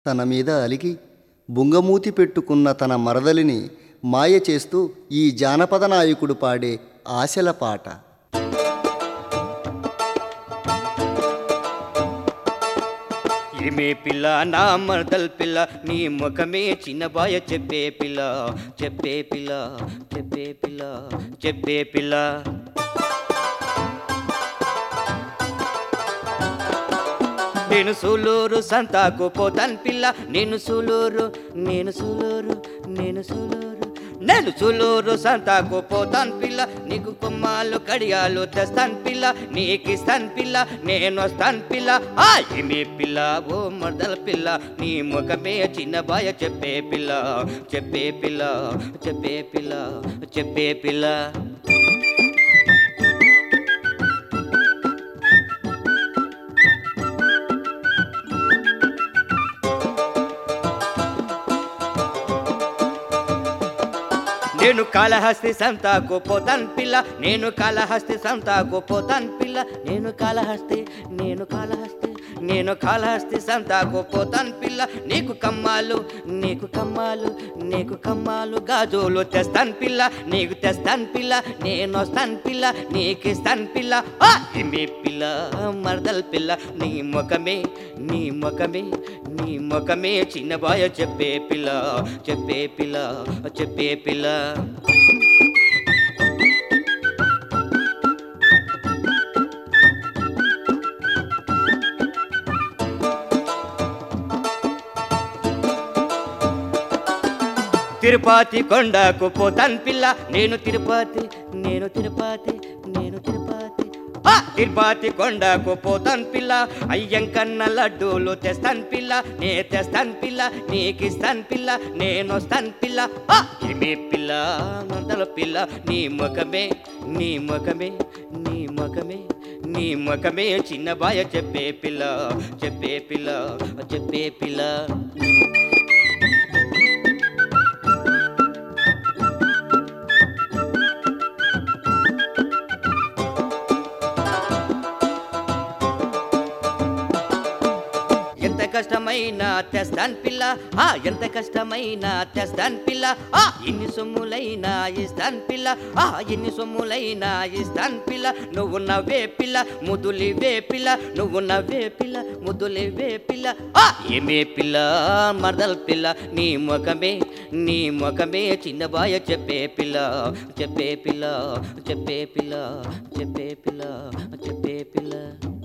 తన మీద అలిగి బుంగమూతి పెట్టుకున్న తన మరదలిని మాయ చేస్తూ ఈ జానపద నాయకుడు పాడే ఆశల పాట ఏమే పిల్ల నా మరదల్ పిల్ల నీ ముఖమే చిన్నబాయ చెప్పే పిల్ల చెప్పే పిల్ల చెప్పే పిల్ల చెప్పే పిల్ల నేను సూలూరు సంతాకు పోతాను పిల్ల నేను సూలూరు నేను సూలూరు నేను సూలూరు నేను సూలూరు సంతాకు పోతాను పిల్ల నీకు కొమ్మాలు కడియాలు తెస్తాను పిల్ల నీకిస్తాను పిల్ల నేను వస్తాను పిల్ల ఆ ఏమే పిల్ల ఓ మర్దల పిల్ల నీ ముఖమే చిన్న బాయ చెప్పే పిల్ల చెప్పే పిల్ల చెప్పే పిల్ల చెప్పే పిల్ల నేను కాళహస్తి సంతాకు పోతాను పిల్ల నేను కాళహస్తి సంతాకు పోతాను పిల్ల నేను కాళహస్తి నేను కాళహస్తి నేను కాళహస్తి సంతాకు పోతాను పిల్ల నీకు కమ్మాలు నీకు కమ్మాలు నీకు కమ్మాలు గాజులు తెస్తాను పిల్ల నీకు తెస్తాను పిల్ల నేను వస్తాను పిల్ల నీకు ఇస్తాను పిల్ల ఆ ఏమి పిల్ల మరదల పిల్ల నీ ముఖమే నీ ముఖమే నీ ముఖమే చిన్న బాయ చెప్పే పిల్ల చెప్పే పిల్ల చెప్పే పిల్ల తిరుపతి కొండకు పోతాను పిల్ల నేను తిరుపతి నేను తిరుపతి నేను తిరుపతి ఆ తిరుపతి కొండకు పోతాను పిల్ల అయ్యంకన్న లడ్డూలు తెస్తాను పిల్ల నే తెస్తాను పిల్ల నీకిస్తాను పిల్ల నేను వస్తాను పిల్ల ఆ ఏమి పిల్ల మందల పిల్ల నీ ముఖమే నీ ముఖమే నీ ముఖమే నీ ముఖమే చిన్న బాయ చెప్పే పిల్ల చెప్పే పిల్ల చెప్పే పిల్ల ఎంత కష్టమైనా తెస్తాను పిల్ల ఆ ఎంత కష్టమైనా తెస్తాను పిల్ల ఆ ఎన్ని సొమ్ములైనా ఇస్తాను పిల్ల ఆ ఎన్ని సొమ్ములైనా ఇస్తాను పిల్ల నువ్వు నవ్వే పిల్ల ముదులివే పిల్ల నువ్వు నవ్వే పిల్ల ముదులివే పిల్ల ఆ ఏమే పిల్ల మరదల పిల్ల నీ ముఖమే నీ ముఖమే చిన్నబాయ చెప్పే పిల్ల చెప్పే పిల్ల చెప్పే పిల్ల చెప్పే పిల్ల చెప్పే పిల్ల